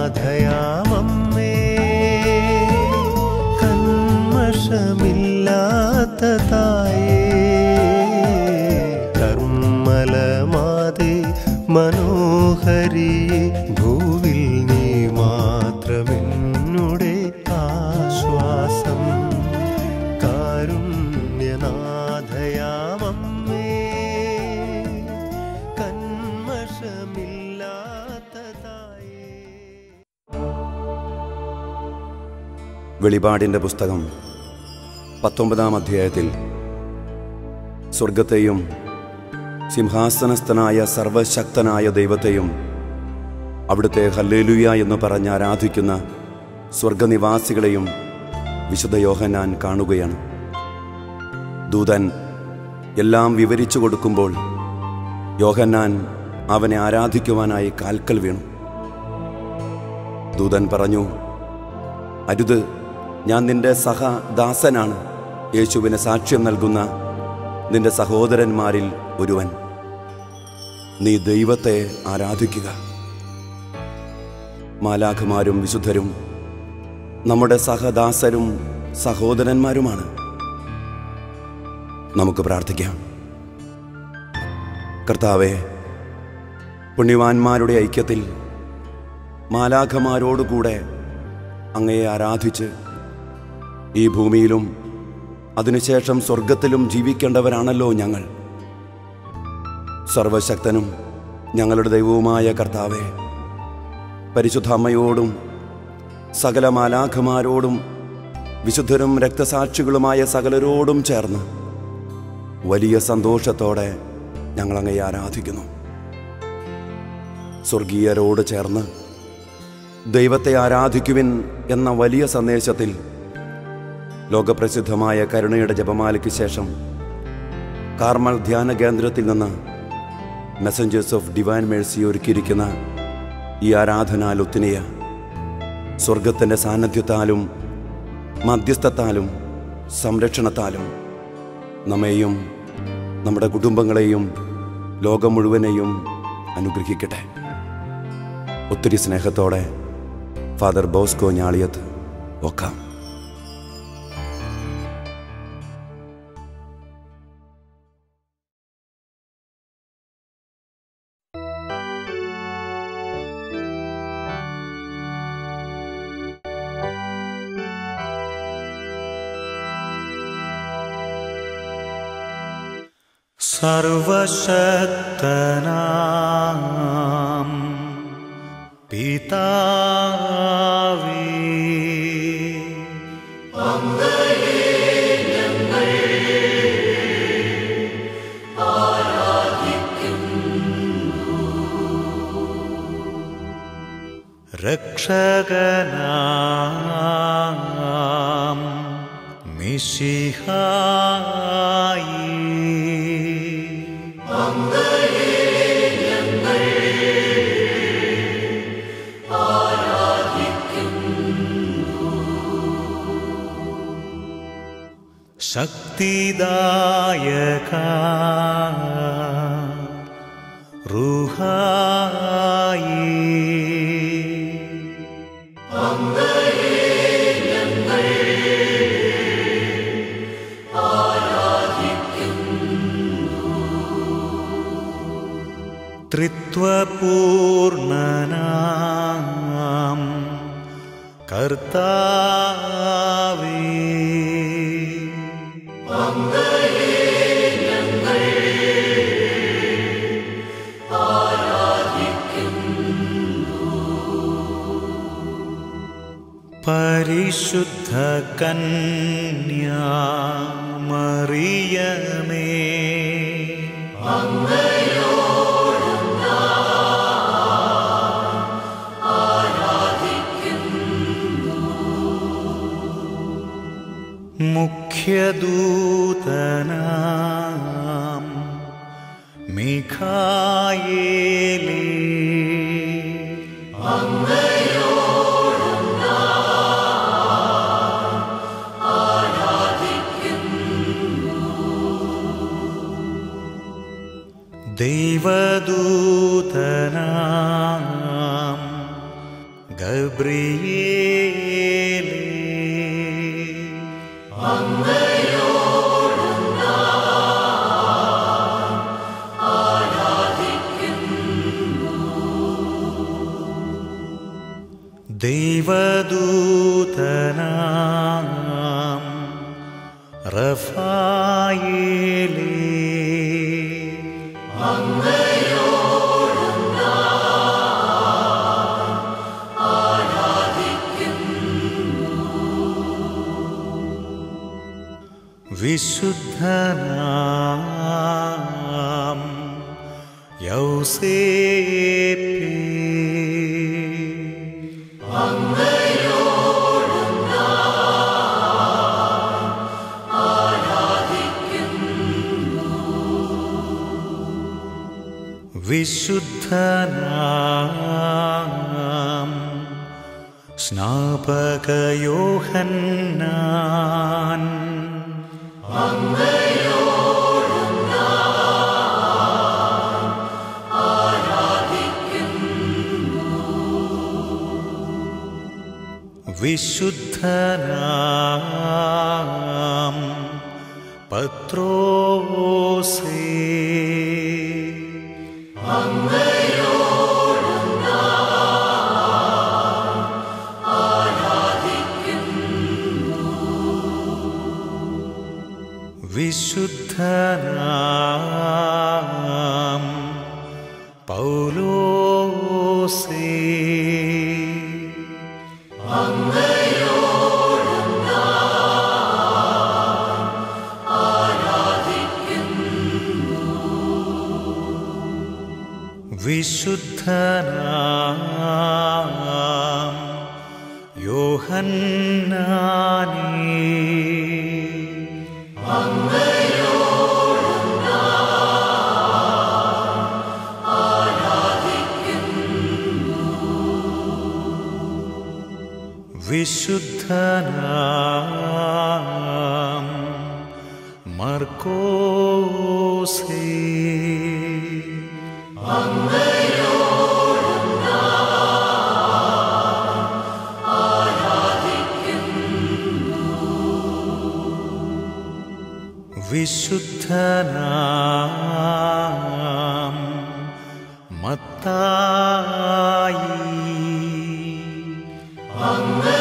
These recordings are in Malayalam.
നാഥയാമമ്മേ കന്മഷമില്ലാത്ത തായേ കർമ്മലമാതേ മനോഹരിയെ ഭൂവിൽ നീ മാത്രമെന്നുടെ ആശ്വാസം കാരുണ്യനാഥയാമമ്മേ കന്മഷമില്ലാത്ത തായേ വെളിപാടിൻ്റെ പുസ്തകം പത്തൊമ്പതാം അധ്യായത്തിൽ സ്വർഗത്തെയും സിംഹാസനസ്ഥനായ സർവശക്തനായ ദൈവത്തെയും അവിടുത്തെ ഹല്ലേലുയ എന്ന് പറഞ്ഞ് ആരാധിക്കുന്ന സ്വർഗനിവാസികളെയും വിശുദ്ധ യോഹന്നാൻ കാണുകയാണ് ദൂതൻ എല്ലാം വിവരിച്ചു കൊടുക്കുമ്പോൾ യോഹന്നാൻ അവനെ ആരാധിക്കുവാനായി കാൽക്കൽ വീണു ദൂതൻ പറഞ്ഞു അരുത് ഞാൻ നിന്റെ സഹദാസനാണ് യേശുവിന് സാക്ഷ്യം നൽകുന്ന നിന്റെ സഹോദരന്മാരിൽ ഒരുവൻ നീ ദൈവത്തെ ആരാധിക്കുക മാലാഖമാരും വിശുദ്ധരും നമ്മുടെ സഹദാസരും സഹോദരന്മാരുമാണ് നമുക്ക് പ്രാർത്ഥിക്കാം കർത്താവെ പുണ്യവാന്മാരുടെ ഐക്യത്തിൽ മാലാഖമാരോടുകൂടെ അങ്ങയെ ആരാധിച്ച് ഈ ഭൂമിയിലും അതിനുശേഷം സ്വർഗത്തിലും ജീവിക്കേണ്ടവരാണല്ലോ ഞങ്ങൾ സർവശക്തനും ഞങ്ങളുടെ ദൈവവുമായ കർത്താവെ പരിശുദ്ധ അമ്മയോടും സകല മാലാഖമാരോടും വിശുദ്ധരും രക്തസാക്ഷികളുമായ സകലരോടും ചേർന്ന് വലിയ സന്തോഷത്തോടെ ഞങ്ങൾ അങ്ങയെ ആരാധിക്കുന്നു സ്വർഗീയരോട് ചേർന്ന് ദൈവത്തെ ആരാധിക്കുവിൻ എന്ന വലിയ സന്ദേശത്തിൽ ലോകപ്രസിദ്ധമായ കരുണയുടെ ജപമാലയ്ക്ക് ശേഷം കാർമൽ ധ്യാന കേന്ദ്രത്തിൽ നിന്ന് മെസ്സഞ്ചേഴ്സ് ഓഫ് ഡിവൈൻ മേഴ്സി ഒരുക്കിയിരിക്കുന്ന ഈ ആരാധനാ ലുത്തിനിയ സ്വർഗത്തിൻ്റെ സാന്നിധ്യത്താലും മധ്യസ്ഥത്താലും സംരക്ഷണത്താലും നമ്മെയും നമ്മുടെ കുടുംബങ്ങളെയും ലോകം മുഴുവനെയും അനുഗ്രഹിക്കട്ടെ ഒത്തിരി സ്നേഹത്തോടെ ഫാദർ ബോസ്കോ ഞാളിയത്ത് ഒക്കാം സർവശക്തനാം പിതാവേ രക്ഷകനാം മിശിഹായി ശക്തിദായക റുഹായി ത്രിത്വപൂർണനാം കർത്താവേ പരിശുദ്ധ കന്യാ മറിയമേ മുഖ്യദൂതനാം മിഖായേലേ ദൈവദൂതനാം ഗബ്രിയേലേ ദൈവദൂതനാം റഫായേലേ വിശുദ്ധനാം യൗസേപ്പേ വിശുദ്ധനാം സ്നാപകയോഹന്നാൻ വിശുദ്ധനാം പത്രോസേ വിശുദ്ധനാം പൗലോസേ വിശുദ്ധനാം യോഹന്നാനേ വിശുദ്ധനാം മർക്കോസേ വിശുദ്ധനാം മത്തായി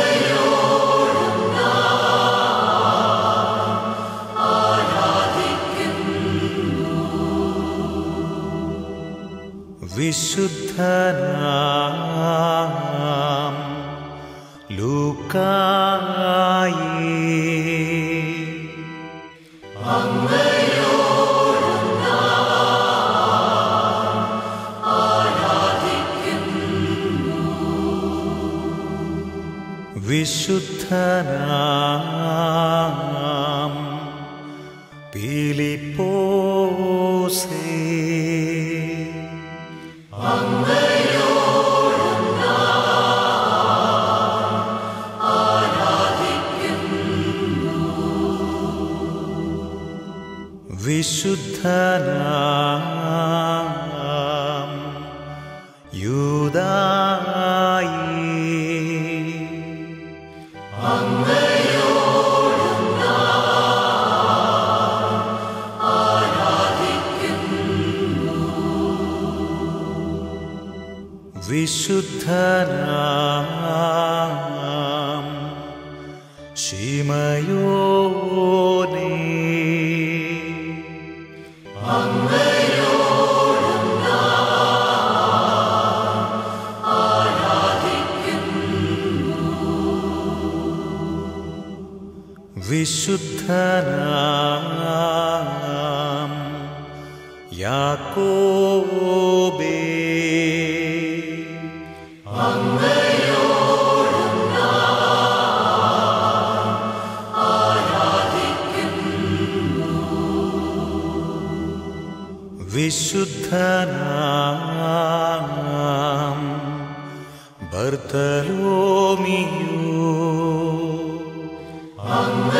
വിശുദ്ധനാം ലൂക്കായി വിശുദ്ധനാം പീലിപ്പോസേ വിശുദ്ധനാം യൂദായി വിശുദ്ധനാം ശിമയോനേ വിശുദ്ധനാം യാക്കോബേ വിശുദ്ധനാം ബർത്തലോമിയോ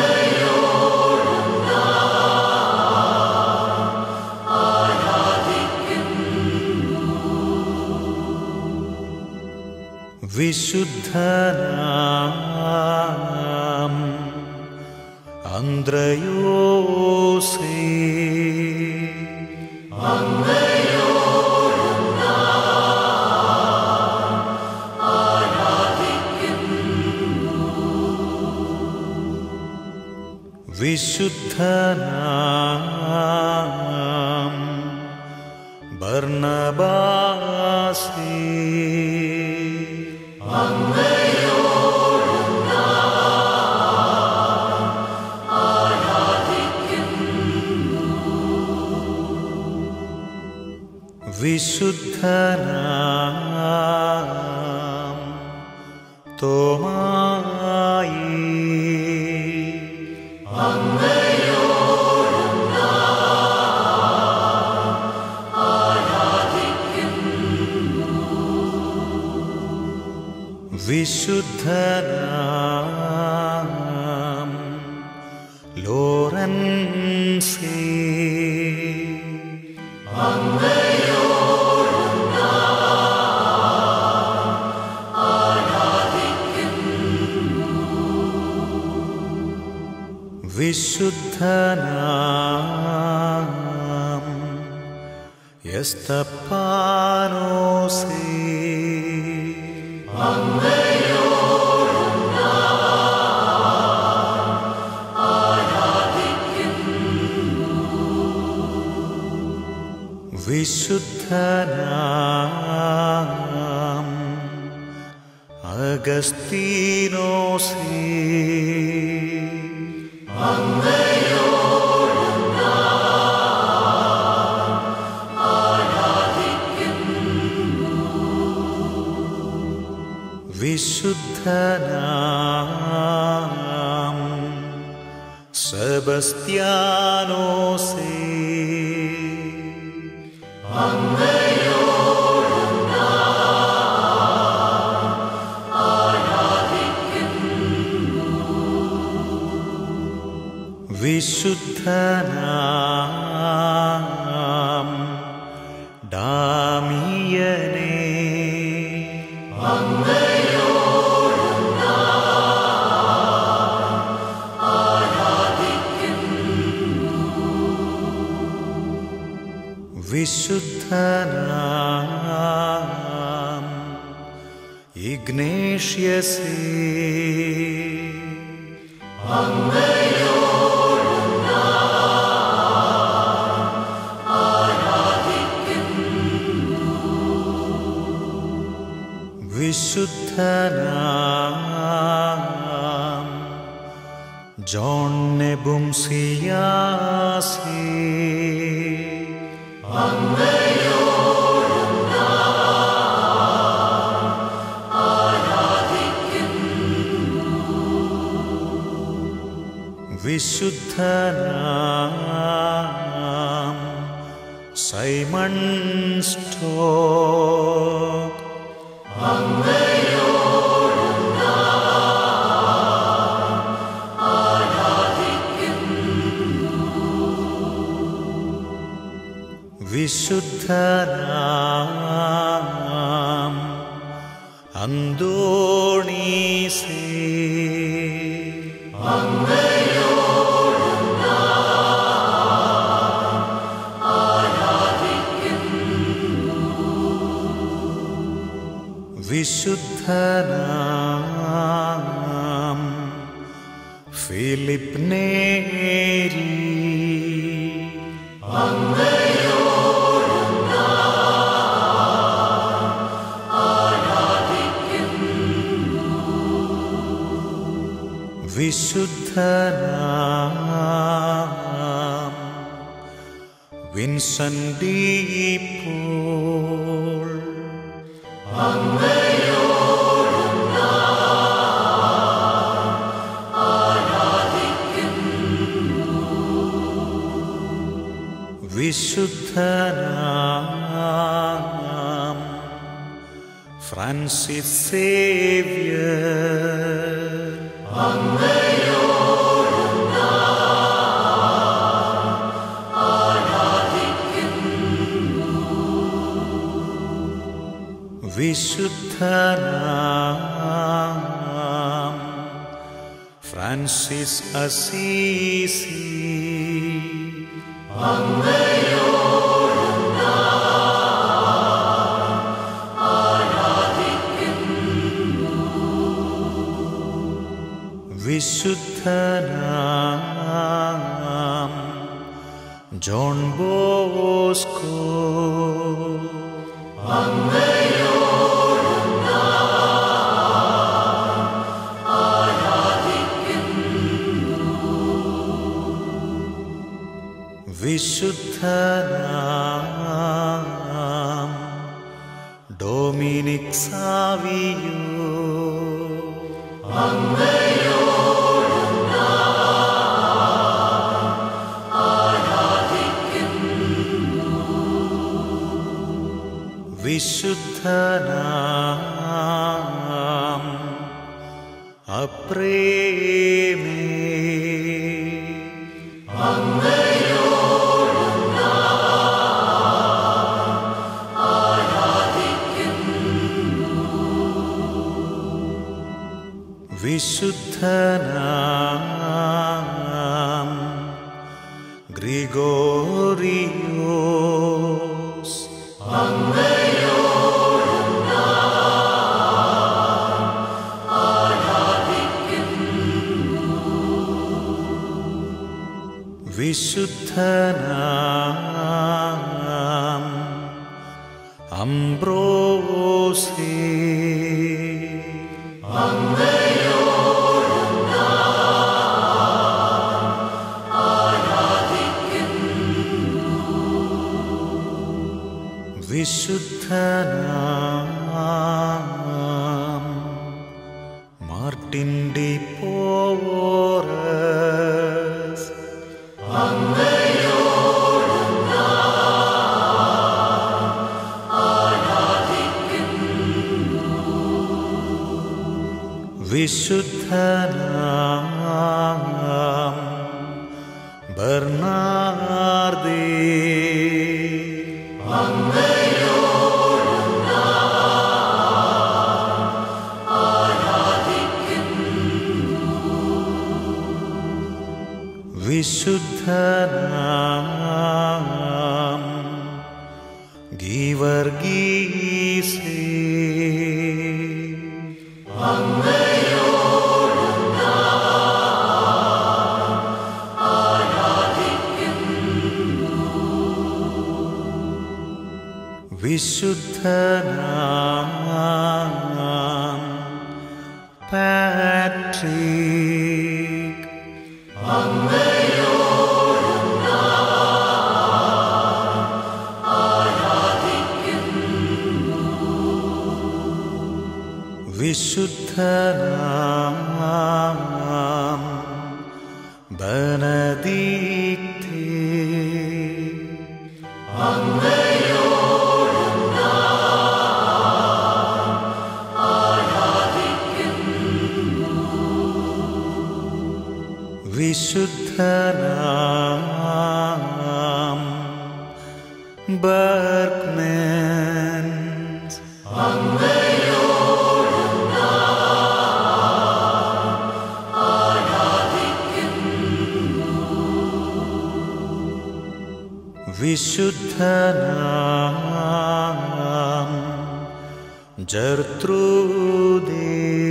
വിശുദ്ധനാം അന്ത്രയോസേ വിശുദ്ധനാം ഭർണബാസേ വിശുദ്ധനാം തോമായി വിശുദ്ധനാം ലോറൻസേ വിശുദ്ധനാം എസ്തപ്പാനോസേ വിശുദ്ധനാം അഗസ്തീനോസേ വിശുദ്ധനാം സെബസ്ത്യാനോസേ വിശുദ്ധനാം ഡാമിയനേ വിശുദ്ധനാം ഇഗ്നേഷ്യസേ വിശുദ്ധനാം ജോൺ നെബുംസിയാസേ വിശുദ്ധനാം സൈമൺ സ്റ്റോക്ക് വിശുദ്ധനാം അന്തോണീസേ വിശുദ്ധനാം ഫിലിപ്പ് നേരി വിശുദ്ധനാം വിൻസെന്റ് പോൾ വിശുദ്ധനാം ഫ്രാൻസിസ് സേവ്യർ വിശുദ്ധ വിശുദ്ധനാം ഫ്രാൻസിസ് അസീസി വിശുദ്ധനാം ജോൺ ബോസ്കോ വിശുദ്ധനാം ഡൊമിനിക് സാവിയോ വിശുദ്ധനാം അപ്രേമേ വിശുദ്ധനാം ഗ്രിഗോറിയോസ് വിശുദ്ധനാം അംബ്രോസേ വിശുദ്ധനാം മാർട്ടിൻ ഡി പോറസ് വിശുദ്ധനാം ബർണാർദേ വിശുദ്ധനാം ഗീവർഗീസേ വിശുദ്ധനാം പാട്രിക് വിശുദ്ധനാം ബനദീക്തേ വിശുദ്ധനാം ബർഗ്മെൻസ് വിശുദ്ധനാം ജർത്രൂദേ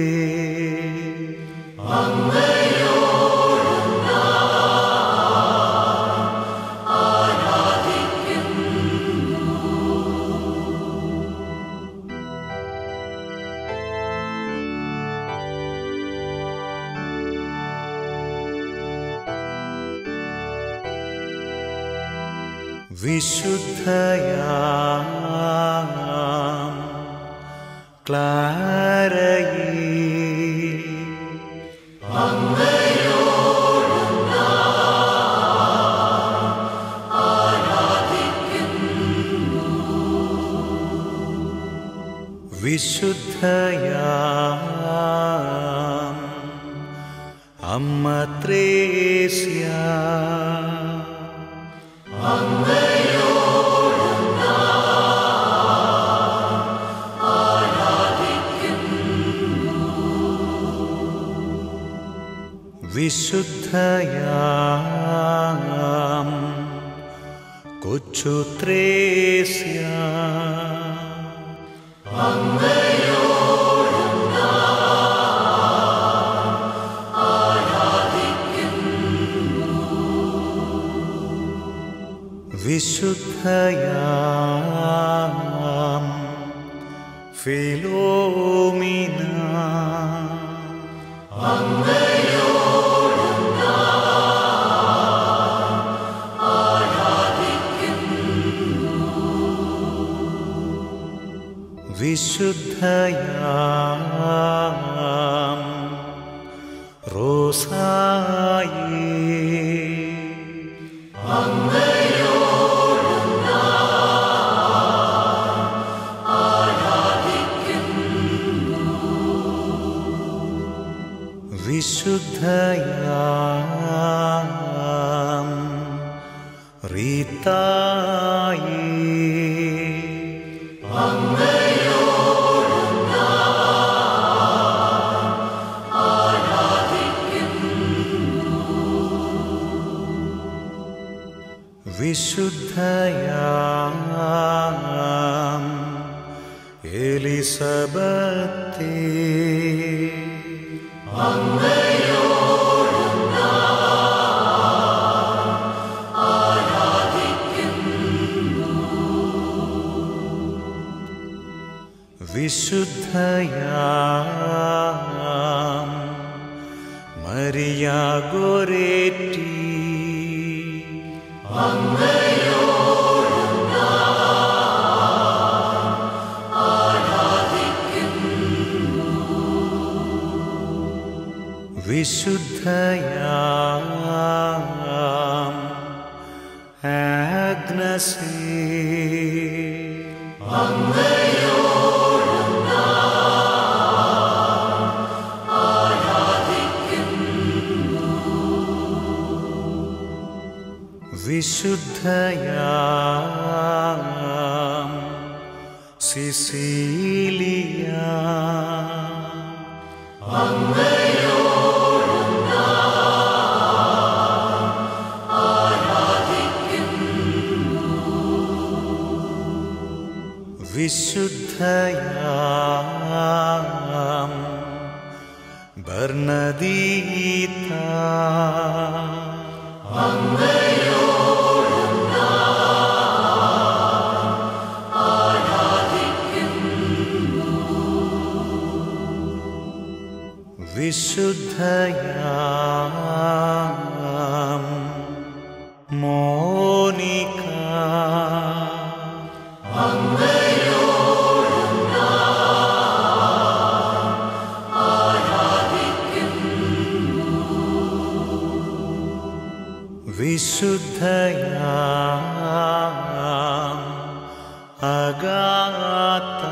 വിശുദ്ധയാം ക്ലാരയേ വിശുദ്ധയാം അമ്മ ത്രേസ്യ വിശുദ്ധയാം കൊച്ചുത്രേസ്യ വിശുദ്ധയാം ഫിലോമിന വിശുദ്ധയാം റോസായേ വിശുദ്ധയാം റീതായേ വിശുദ്ധയാം എലിസബത്തേ വിശുദ്ധയാം മരിയ ഗോരേറ്റി വിശുദ്ധയാം ആഗ്നസേ വിശുദ്ധയാം സിസീലിയ വിശുദ്ധയാം ഭർണദീത വിശുദ്ധയാം മോനിക വിശുദ്ധയാം അഗാത്ത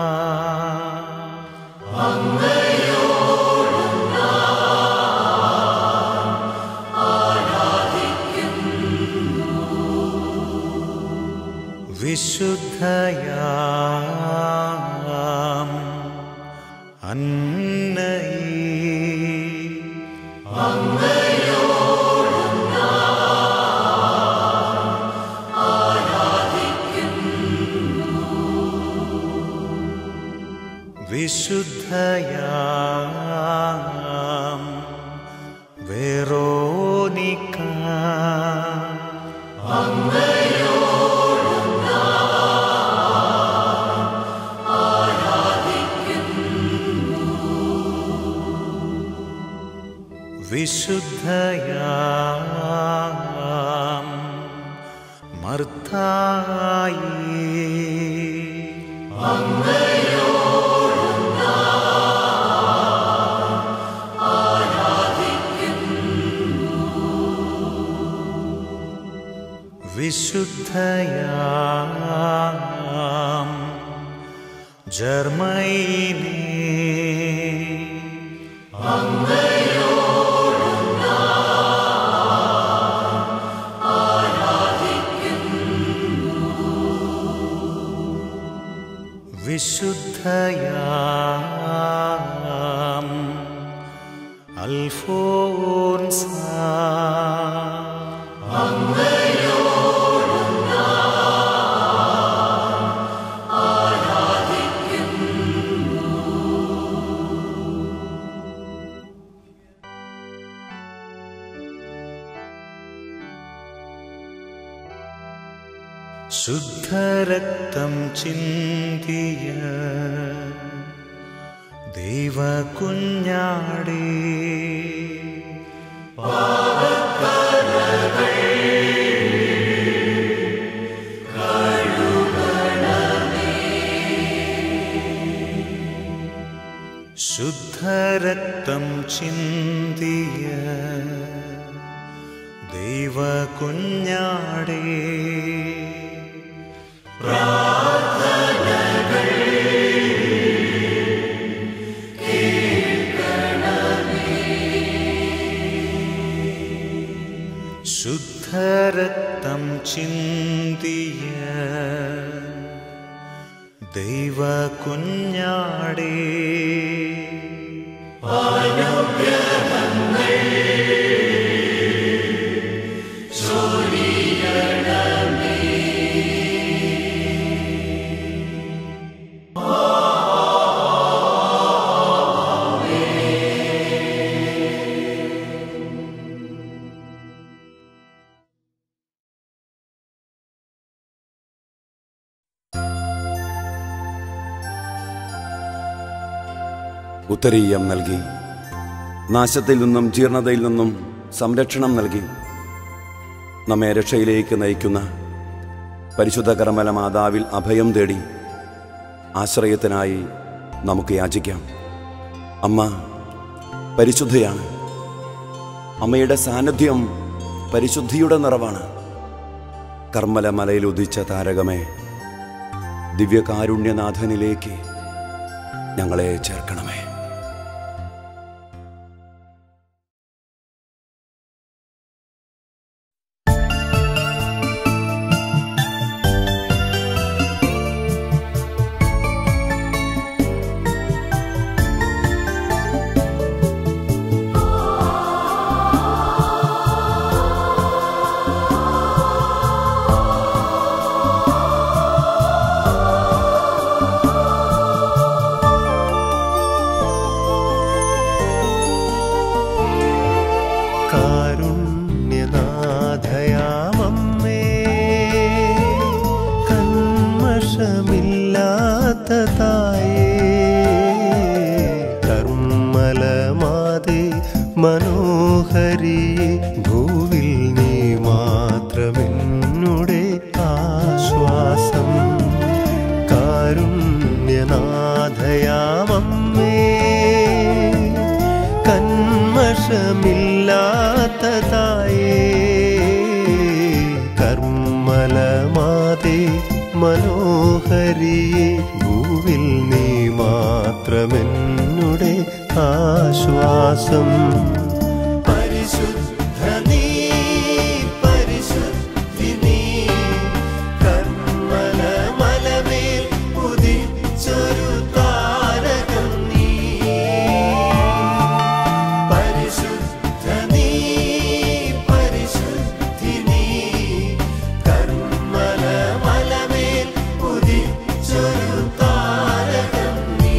വിശുദ്ധയാം അന്നയേ വിശുദ്ധയാം വെറോനിക്ക വിശുദ്ധയാം മർത്തായേ വിശുദ്ധയാം ജർമ്മൈനേ വിശുദ്ധയാം അൽഫോൻസ ശുദ്ധരക്തം ചിന്തിയ ദൈവ കുഞ്ഞാടേ ശുദ്ധരക്തം ചിന്തിയ ദൈവ കുഞ്ഞാടേ ശുദ്ധരക്തം ചിന്തിയ ദൈവ കുഞ്ഞാടേ ഉത്തരീയം നൽകി നാശത്തിൽ നിന്നും ജീർണതയിൽ നിന്നും സംരക്ഷണം നൽകി നമ്മെ രക്ഷയിലേക്ക് നയിക്കുന്ന പരിശുദ്ധ കർമ്മല മാതാവിൽ അഭയം തേടി ആശ്രയത്തിനായി നമുക്ക് യാചിക്കാം അമ്മ പരിശുദ്ധയാണ് അമ്മയുടെ സാന്നിധ്യം പരിശുദ്ധിയുടെ നിറവാണ് കർമ്മല മലയിൽ ഉദിച്ച താരകമേ ദിവ്യകാരുണ്യനാഥനിലേക്ക് ഞങ്ങളെ ചേർക്കണമേ കാരുണ്യനാഥയാമമ്മേ കന്മഷമില്ലാത്ത തായേ കർമ്മലമാതേ മനോഹരിയെ ഭൂവിൽ നീ മാത്രമെന്നുടെ ആശ്വാസം കാരുണ്യനാഥയാമമ്മേ കന്മഷമില്ലാത്തതായേ കർമ്മലമാതേ മനോഹരിയെ ഭൂവിൽ നീ മാത്രമെന്നുടെ ആശ്വാസം പരിശുദ്ധ നീ പരിശുദ്ധി നീ കർമ്മല മലമേൽ ഉദിച്ചൊരു താരകം നീ പരിശുദ്ധ നീ പരിശുദ്ധി നീ കർമ്മല മലമേൽ ഉദിച്ചൊരു താരകം നീ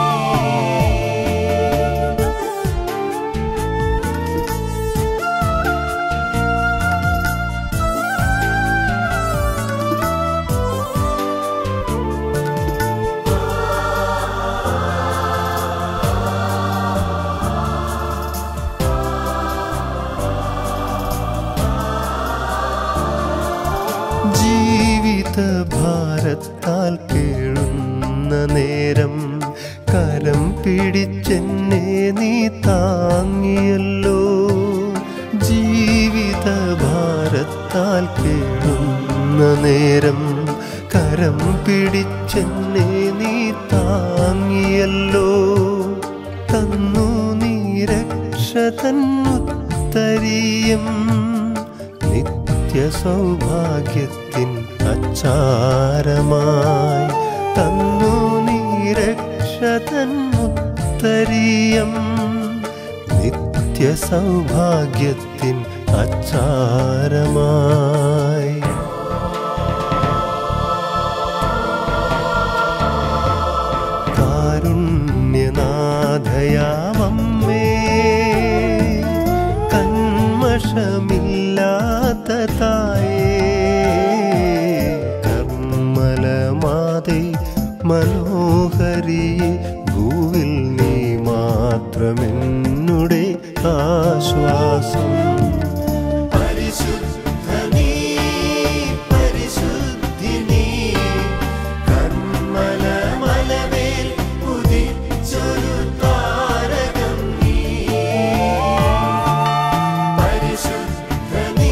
ജീവിത ഭാരത്താൽ കേളുന്ന നേരം കരം പിടിച്ചെന്നെ നീ താങ്ങിയല്ലോ ജീവിത ഭാരത്താൽ കേളുന്ന നേരം കരം പിടിച്ചെന്നെ നീ താങ്ങിയല്ലോ തന്നു നീ രക്ഷതൻ ഉത്തരീയം നിത്യസൗഭാഗ്യത്തിൻ അച്ചാരമായി തന്നു നീ രക്ഷതൻ ഉത്തരീയം നിത്യ നിത്യസൗഭാഗ്യത്തിൻ അച്ചാരമായി കാരുണ്യനാഥയാവമ്മേ കന്മഷമില്ലാത്ത തായേ കർമ്മലമാതേ മനോഹരി ഭൂവിൽ നീ മാത്രമെന്നുടെ ആശ്വാസം പരിശുദ്ധ നീ പരിശുദ്ധിനി കർമ്മല മലമേൽ ഉദിച്ചൊരു താരകം നീ പരിശുദ്ധ നീ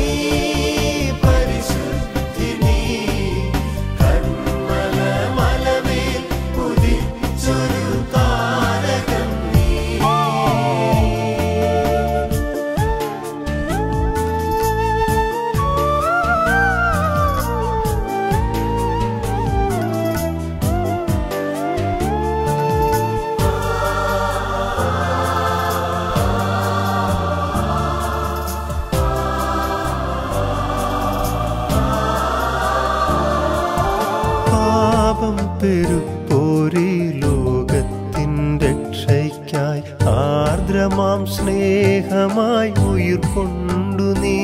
പരിശുദ്ധിനി കർമ്മല മലമേൽ ഉദിച്ചൊരു താരകം നീ പാപം പെരുപ്പോരി ലോകത്തിൻ രക്ഷയ്ക്കായി ആർദ്രമാം സ്നേഹമായി ഉയിർക്കൊണ്ടു നീ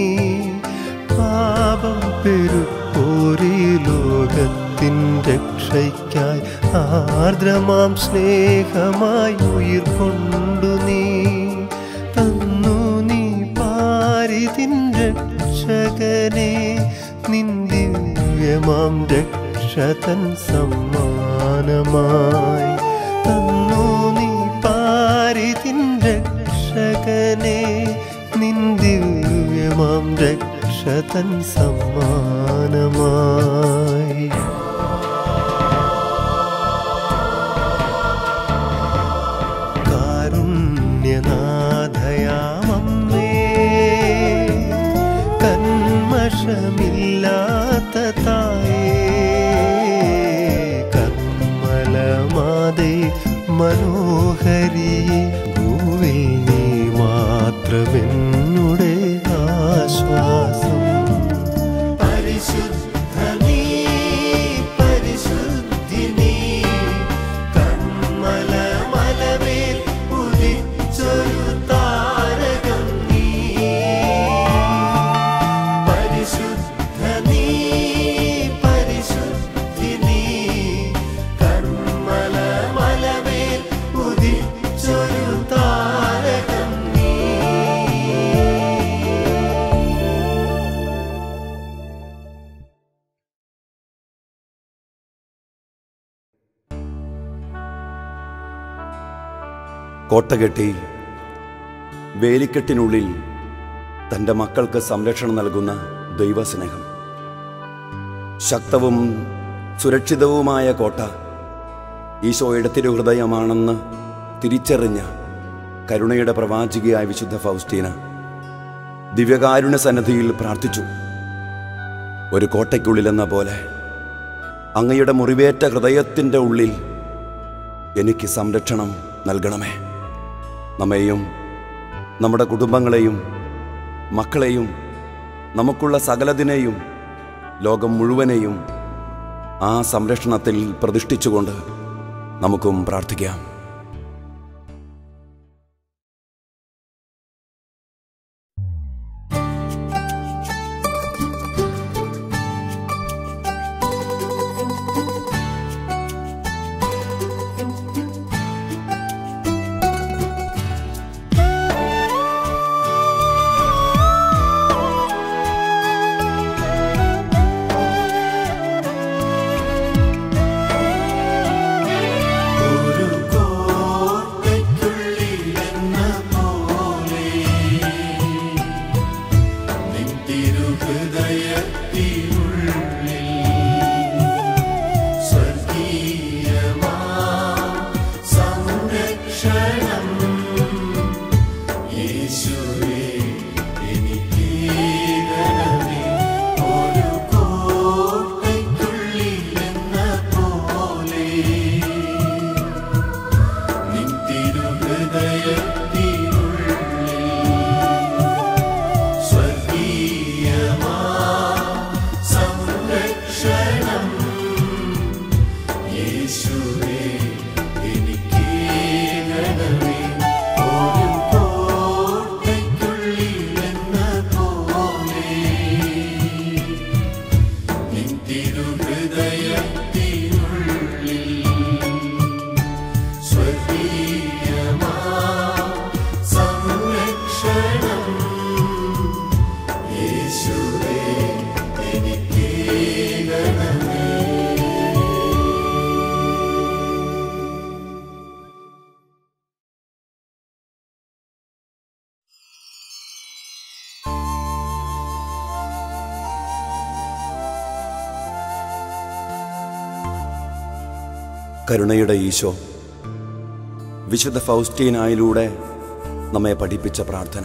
പാപം പെരുപ്പോരി ലോകത്തിൻ രക്ഷയ്ക്കായി ആർദ്രമാം സ്നേഹമായി ഉയിർക്കൊണ്ടു നീ തന്നു നീ പാരിതിൻ രക്ഷകനെ നിന്ദിവ്യമാം രക്ഷതൻ സമ്മാനമായി തന്നു നീ പാരിതിൻ രക്ഷകനെ നിന്ദിവ്യമാം രക്ഷതൻ സമ്മാനമായി കാരുണ്യനാഥയാമമ്മേ കന്മഷമില്ലാത്ത തായേ കർമ്മലമാതേ മനോഹരി ഭൂവിൽ നീ മാത്രമെന്നുടെ ആശ്വാസം പരിശുദ്ധ നീ പരിശുദ്ധിനി കർമ്മല മലമേൽ ഉദിച്ചൊരു താരകം നീ പരിശുദ്ധ നീ പരിശുദ്ധിനി കർമ്മല മലമേൽ ഉദിച്ചൊരു താരകം നീ കോട്ടകെട്ടി വേലിക്കെട്ടിനുള്ളിൽ തൻ്റെ മക്കൾക്ക് സംരക്ഷണം നൽകുന്ന ദൈവസ്നേഹം ശക്തവും സുരക്ഷിതവുമായ കോട്ട ഈശോയുടെ തിരുഹൃദയമാണെന്ന് തിരിച്ചറിഞ്ഞ കരുണയുടെ പ്രവാചികയായ വിശുദ്ധ ഫൗസ്റ്റീന ദിവ്യകാരുണ്യ സന്നദ്ധിയിൽ പ്രാർത്ഥിച്ചു ഒരു കോട്ടയ്ക്കുള്ളിലെന്ന പോലെ അങ്ങയുടെ മുറിവേറ്റ ഹൃദയത്തിൻ്റെ ഉള്ളിൽ എനിക്ക് സംരക്ഷണം നൽകണമേ നമ്മെയും നമ്മുടെ കുടുംബങ്ങളെയും മക്കളെയും നമുക്കുള്ള സകലതിനെയും ലോകം മുഴുവനെയും ആ സംരക്ഷണത്തിൽ പ്രതിഷ്ഠിച്ചുകൊണ്ട് നമുക്കും പ്രാർത്ഥിക്കാം ഒരു കോ കരുണയുടെ ഈശോ വിശുദ്ധ ഫൗസ്റ്റീനായിലൂടെ നമ്മെ പഠിപ്പിച്ച പ്രാർത്ഥന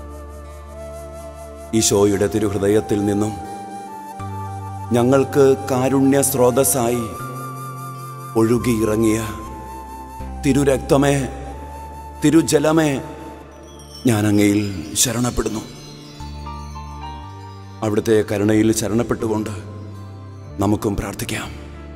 ഈശോയുടെ തിരുഹൃദയത്തിൽ നിന്നും ഞങ്ങൾക്ക് കാരുണ്യ സ്രോതസ്സായി ഒഴുകിയിറങ്ങിയ തിരുരക്തമേ തിരുജലമേ ഞാൻ അങ്ങയിൽ ശരണപ്പെടുന്നു അവിടുത്തെ കരുണയിൽ ശരണപ്പെട്ടുകൊണ്ട് നമുക്കും പ്രാർത്ഥിക്കാം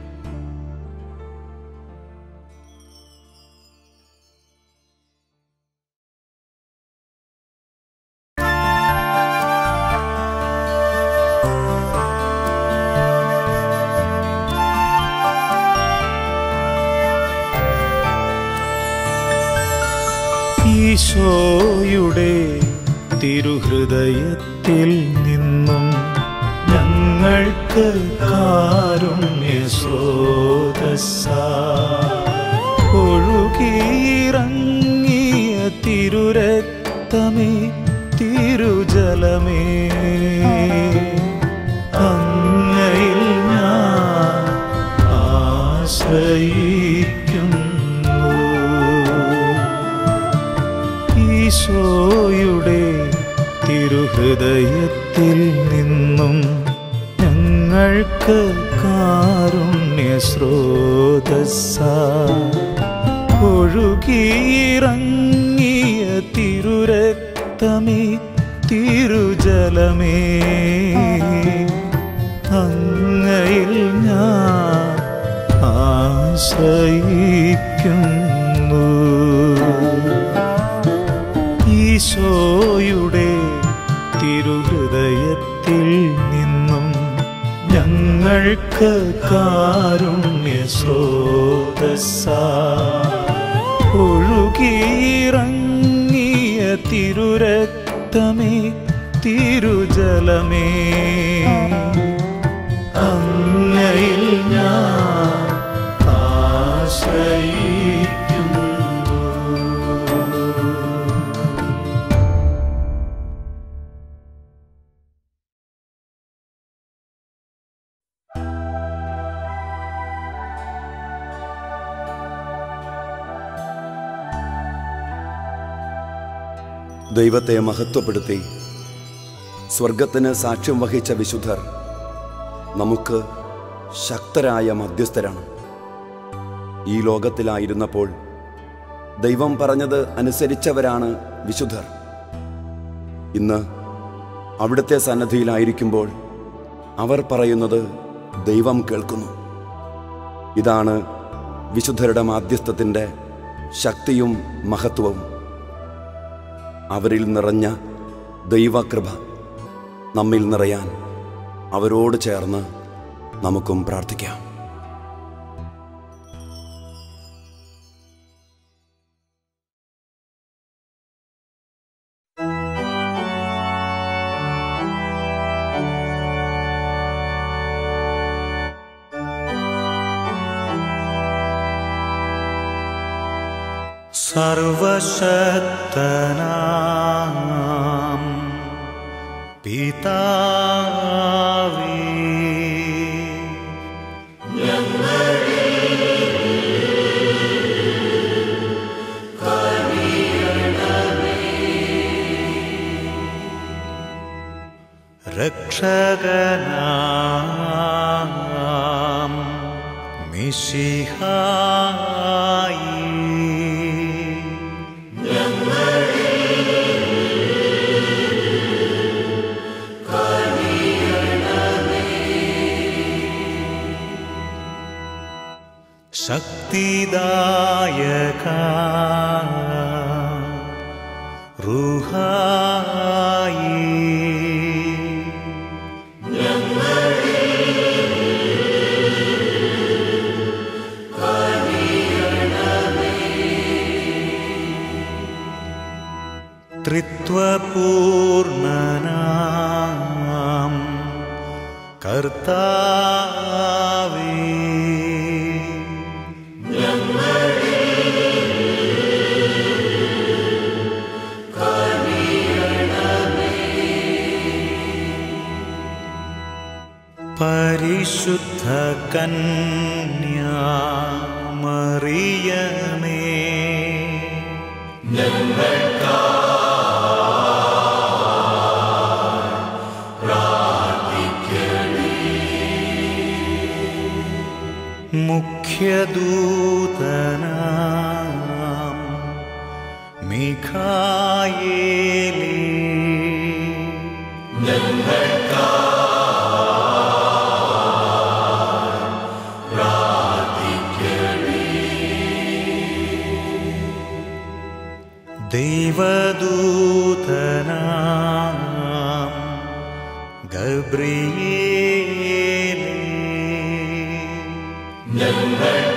ഈശോയുടെ തിരുഹൃദയത്തിൽ നിന്നും ഞങ്ങൾക്ക് കാരുണ്യ സ്രോതസ്സ ഒഴുകിയിറങ്ങിയ തിരുരക്തമേ തിരുജലമേ അങ്ങയിൽ ഞാൻ ആശ്രയിക്കുന്നു ഈശോയുടെ തിരുഹൃദയത്തിൽ നിന്നും ഞങ്ങൾക്ക് കാരുണ്യ സ്രോതസ്സ ഒഴുകിയിറങ്ങിയ തിരുരക്തമേ തിരുജലമേ അങ്ങയിൽ ഞാൻ ആശ്രയിക്കുന്നു ഈശോയുടെ തിരുഹൃദയത്തിൽ നിന്നും ഞങ്ങൾക്ക് കാരുണ്യ സ്രോതസ്സ ഒഴുകിയിറങ്ങിയ തിരുരക്തമേ തിരുജലമേ അങ്ങയിൽ ഞാൻ ആശ്രയിക്കുന്നു ദൈവത്തെ മഹത്വപ്പെടുത്തി സ്വർഗത്തിന് സാക്ഷ്യം വഹിച്ച വിശുദ്ധർ നമുക്ക് ശക്തരായ മധ്യസ്ഥരാണ് ഈ ലോകത്തിലായിരുന്നപ്പോൾ ദൈവം പറഞ്ഞത് അനുസരിച്ചവരാണ് വിശുദ്ധർ ഇന്ന് അവിടുത്തെ സന്നദ്ധിയിലായിരിക്കുമ്പോൾ അവർ പറയുന്നത് ദൈവം കേൾക്കുന്നു ഇതാണ് വിശുദ്ധരുടെ മാധ്യസ്ഥത്തിൻ്റെ ശക്തിയും മഹത്വവും അവരിൽ നിറഞ്ഞ ദൈവകൃപ നമ്മിൽ നിറയാൻ അവരോട് ചേർന്ന് നമുക്കും പ്രാർത്ഥിക്കാം സർവശക്തനാം പിതാവേ രക്ഷകനാം മിശിഹായി ശക്തിദായക റുഹായി ത്രിത്വപൂർണനാം കർത്താവേ പരിശുദ്ധ കന്യാമറിയമേ മറിയമേ മുഖ്യദൂതനാം മിഖായേലേ ദൈവദൂതനാം ഗബ്രിയേലേ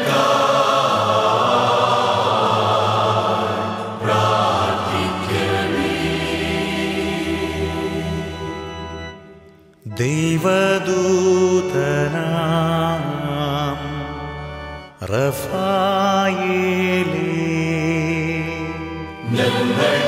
ദൈവദൂതനാം റഫായേലേ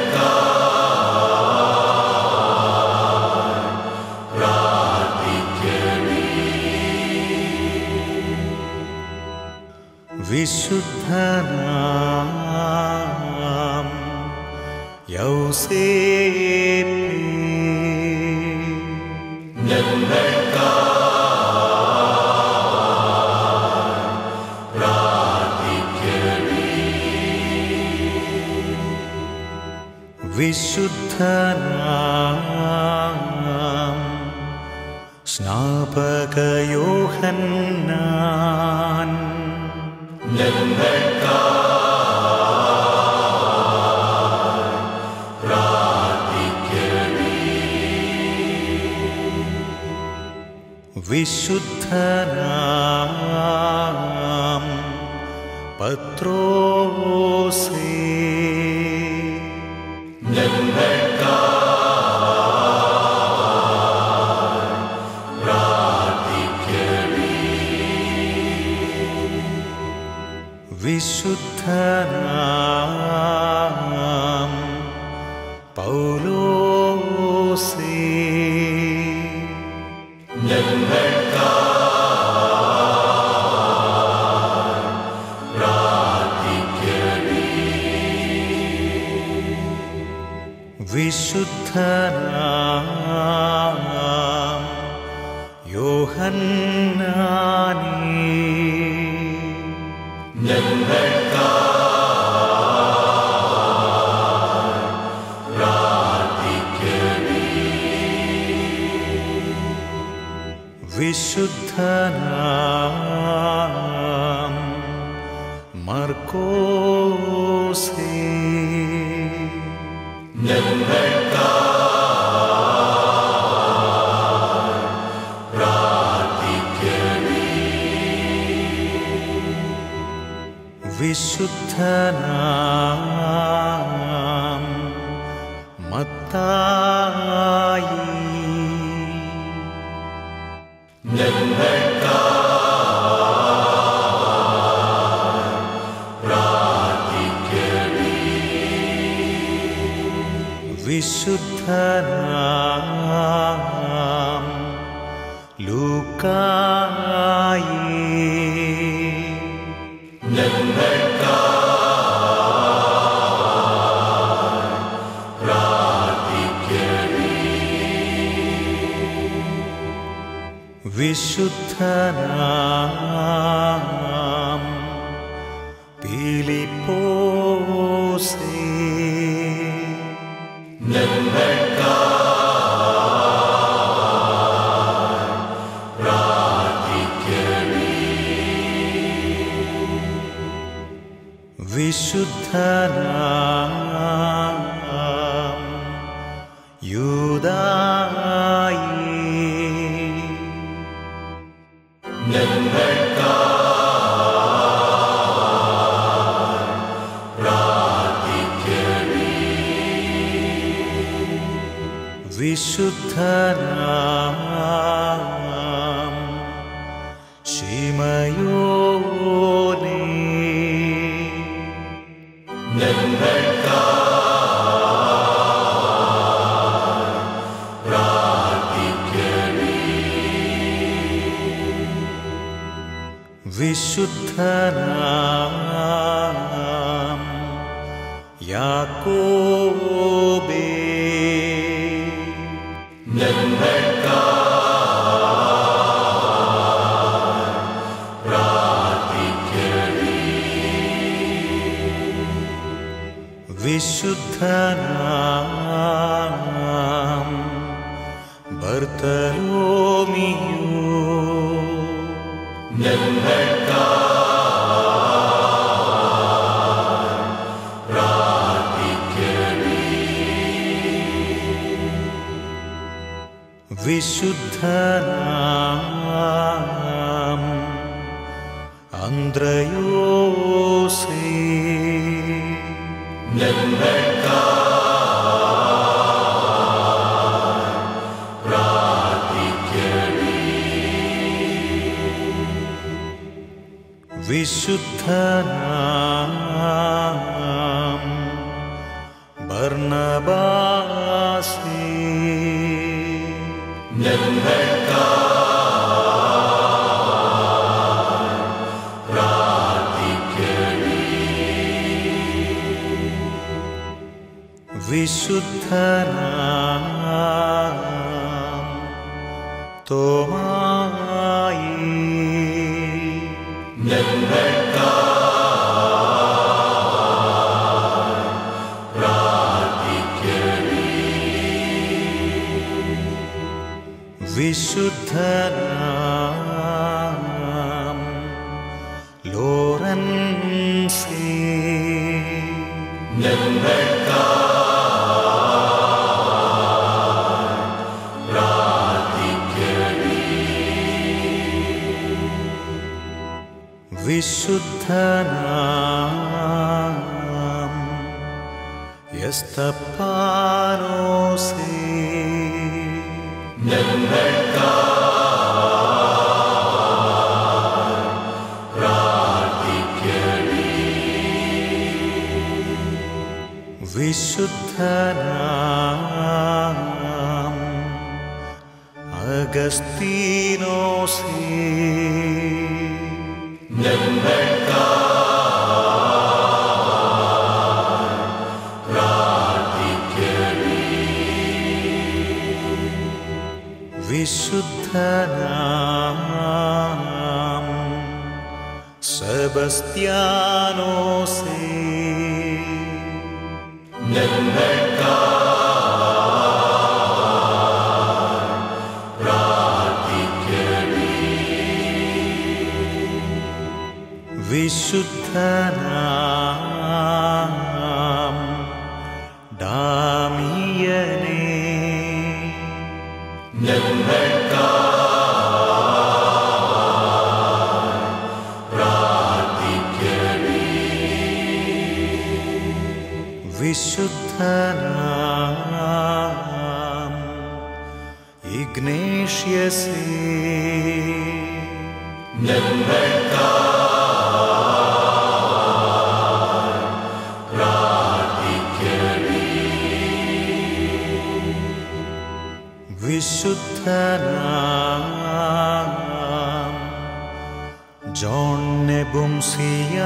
വിശുദ്ധനാം യൗസേപ്പേ വിശുദ്ധനാം സ്നാപകയോഹന്നാൻ വിശുദ്ധനാം പത്രോസേ വിശുദ്ധനാം പൗലോസേ വിശുദ്ധനാം യോഹന്നാനേ വിശുദ്ധനാം മർക്കോസേ വിശുദ്ധനാം മത്തായി വിശുദ്ധനാം ലൂക്കായി വിശുദ്ധനാം പീലിപ്പോസേ വിശുദ്ധനാം യൂദായി വിശുദ്ധനാം ശിമയോനേ വിശുദ്ധനാം ഞങ്ങൾക്കായി വിശുദ്ധനാം അന്ത്രയോസേ വിശുദ്ധനാം ഭർണബാസേ വിശുദ്ധനാം തോമായി വിശുദ്ധനാം ലോറൻസേ വിശുദ്ധനാം യസ്തപ്പാനോസേ വിശുദ്ധനാം അഗസ്തീനോസേ വിശുദ്ധനാം സെബസ്ത്യാനോസേ വിശുദ്ധനാം ഡാമിയനേ വിശുദ്ധനാം ഇഗ്നേഷ്യസേ വിശുദ്ധനാം ജോൺ നെബുംസിയാസേ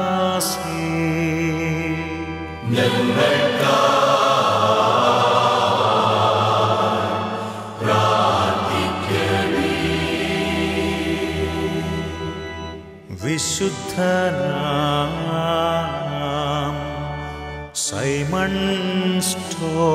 വിശുദ്ധനാം സൈമൺ സ്റ്റോ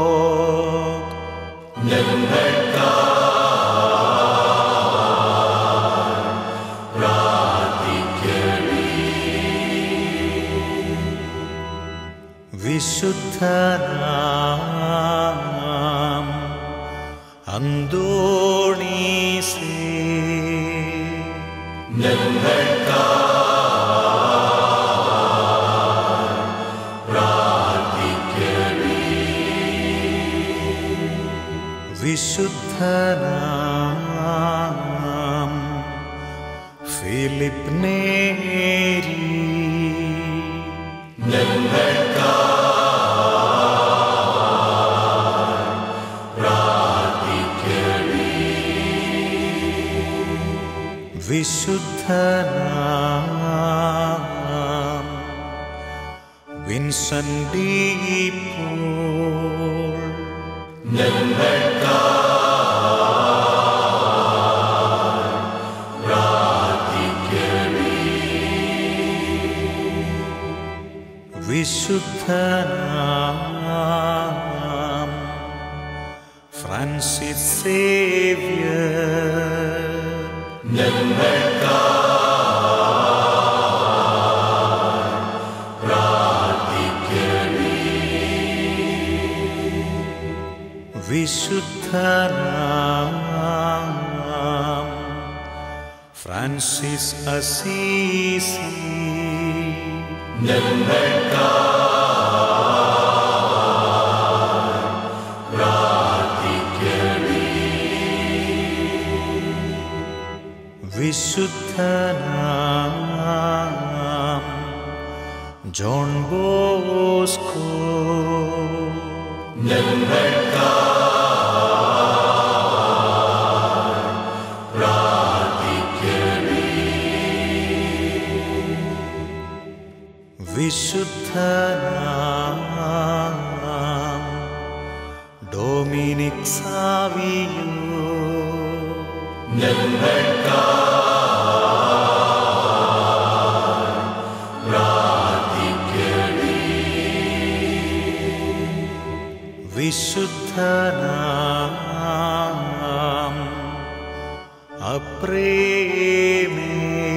വിശുദ്ധനാം അന്തോണീസേ വിശുദ്ധനാം ഫിലിപ്പ് നേരി വിശുദ്ധനാം വിൻസെന്റ് പോൾ വിശുദ്ധനാം ഫ്രാൻസിസ് സേവ്യർ വിശുദ്ധനാം ഫ്രാൻസിസ് അസീസി വിശുദ്ധനാം ജോൺ ബോസ്കോ വിശുദ്ധനാം ഡൊമിനിക് സാവിയോ വിശുദ്ധനാം അപ്രേമേ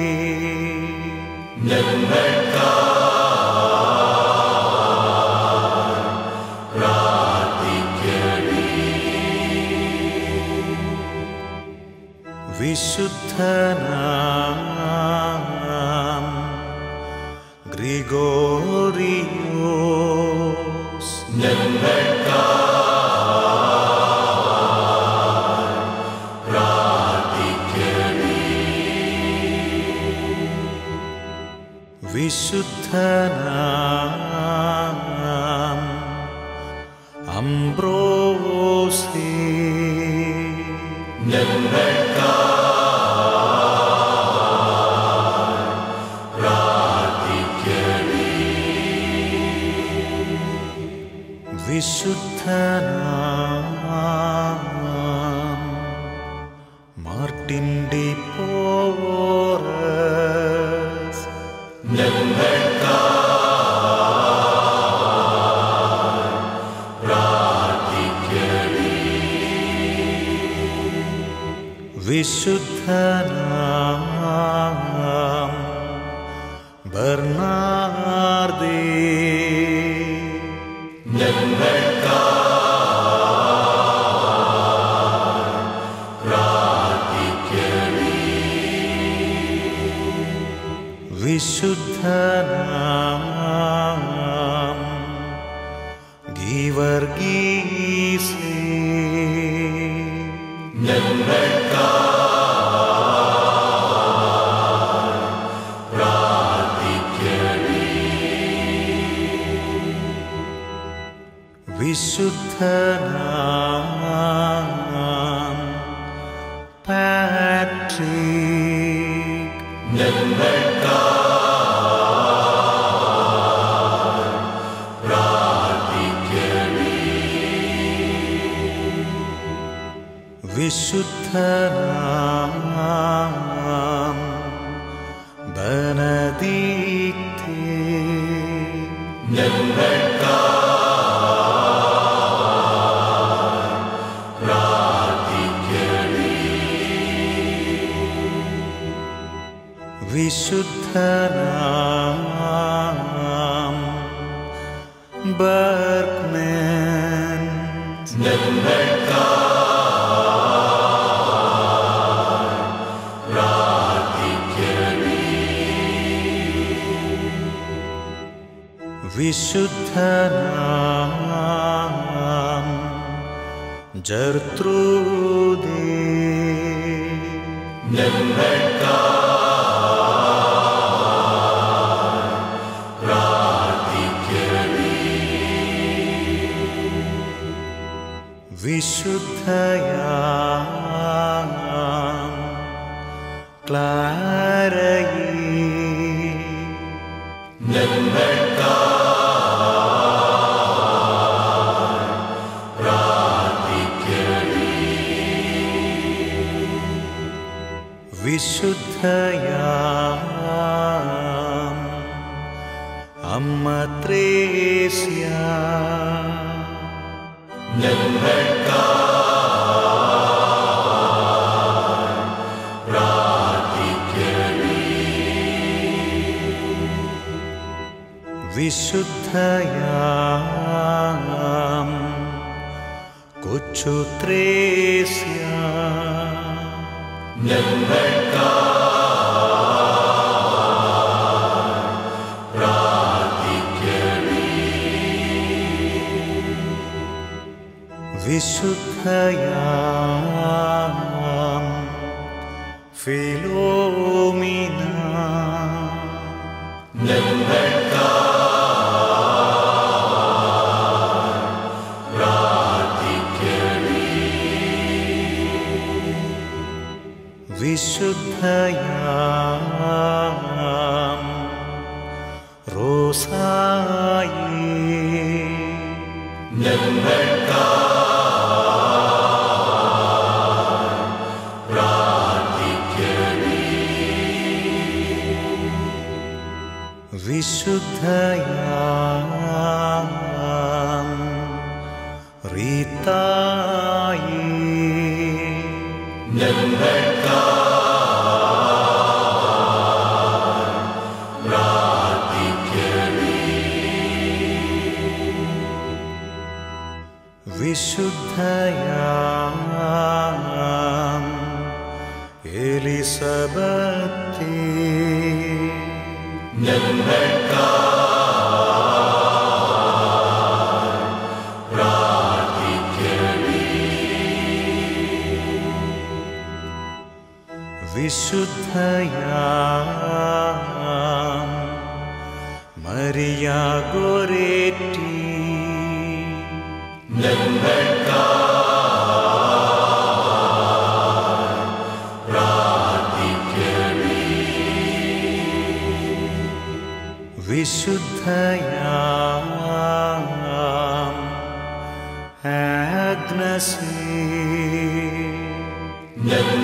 വിശുദ്ധനാം ഗ്രിഗോറിയോസ് വിശുദ്ധനാം അംബ്രോസേ വിശുദ്ധനാം മാർട്ടിൻ ഡി പോറസ് വിശുദ്ധനാം ബർണാർദേ വിശുദ്ധനാം ഗീവർഗീസേ വിശുദ്ധനാം പാട്രിക് വിശുദ്ധനാം ബനദീക്തേ വിശുദ്ധനാം ബർഗ്മാൻ വിശുദ്ധനാം ജർത്രൂദേ വിശുദ്ധയാം ക്ലാരയേ വിശുദ്ധയാം അമ്മ ത്രേസ്യ ഞങ്ങൾക്കായി വിശുദ്ധയാം കൊച്ചു ത്രേസ്യ വിശുദ്ധയാം ഫിലോമിന വിശുദ്ധയാം റോസായേ വിശുദ്ധയാം റീതായേ വിശുദ്ധയാം എലിസബത്തേ വിശുദ്ധയാം മരിയ ഗോരേറ്റി വിശുദ്ധയാം ആഗ്നസേ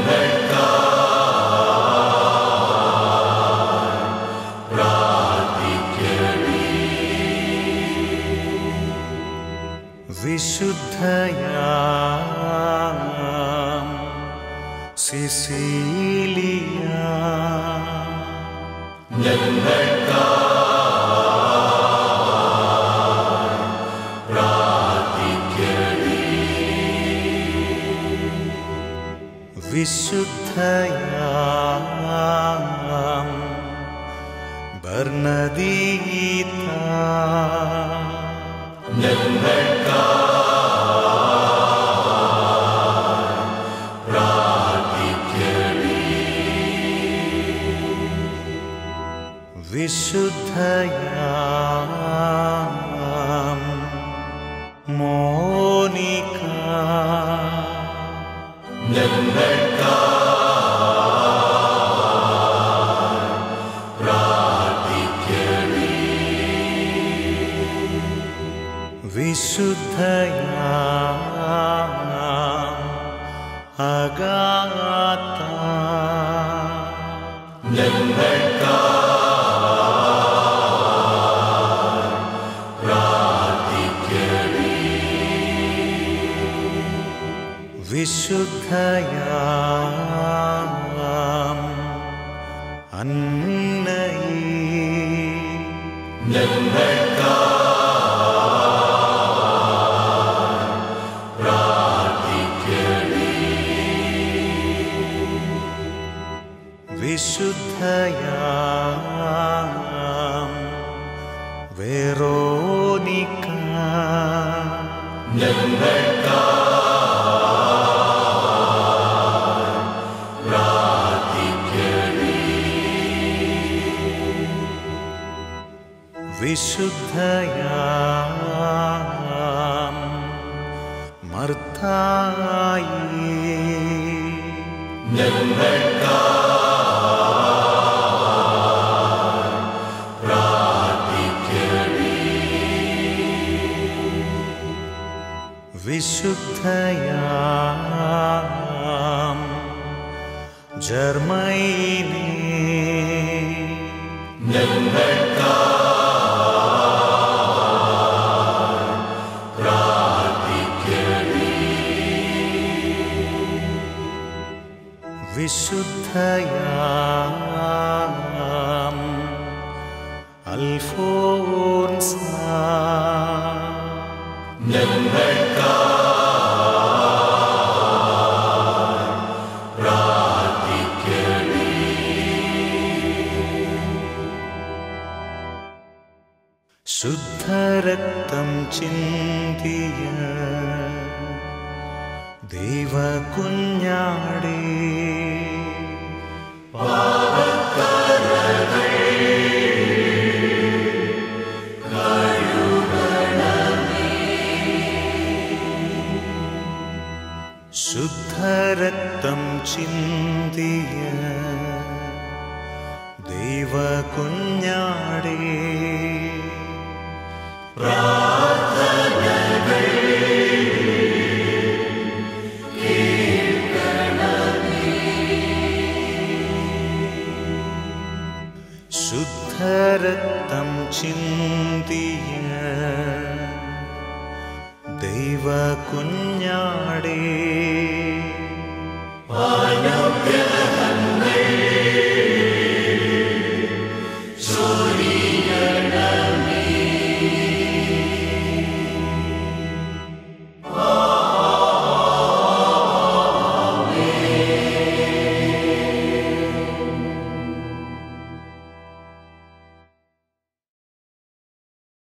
വിശുദ്ധയാം സിസീലിയ വിശുദ്ധയാം ബർണദീത വിശുദ്ധയാം മോനിക വിശുദ്ധയാം അഗാത്ത വിശുദ്ധയാം അന്നയേ വിശുദ്ധയാം വെറോനിക്ക വിശുദ്ധയാം മർത്തായേ വിശുദ്ധയാം ജർമ്മൈനേ വിശുദ്ധയാം അൽഫോൻസ ശുദ്ധരക്തം ചിന്തിയ ദൈവ കുഞ്ഞാടേ ശുദ്ധരക്തം ചിന്തിയ ദൈവ കുഞ്ഞാടേ ശുദ്ധരക്തം ചിന്തിയ ദൈവ കുഞ്ഞാടേ അനുഗ്രഹ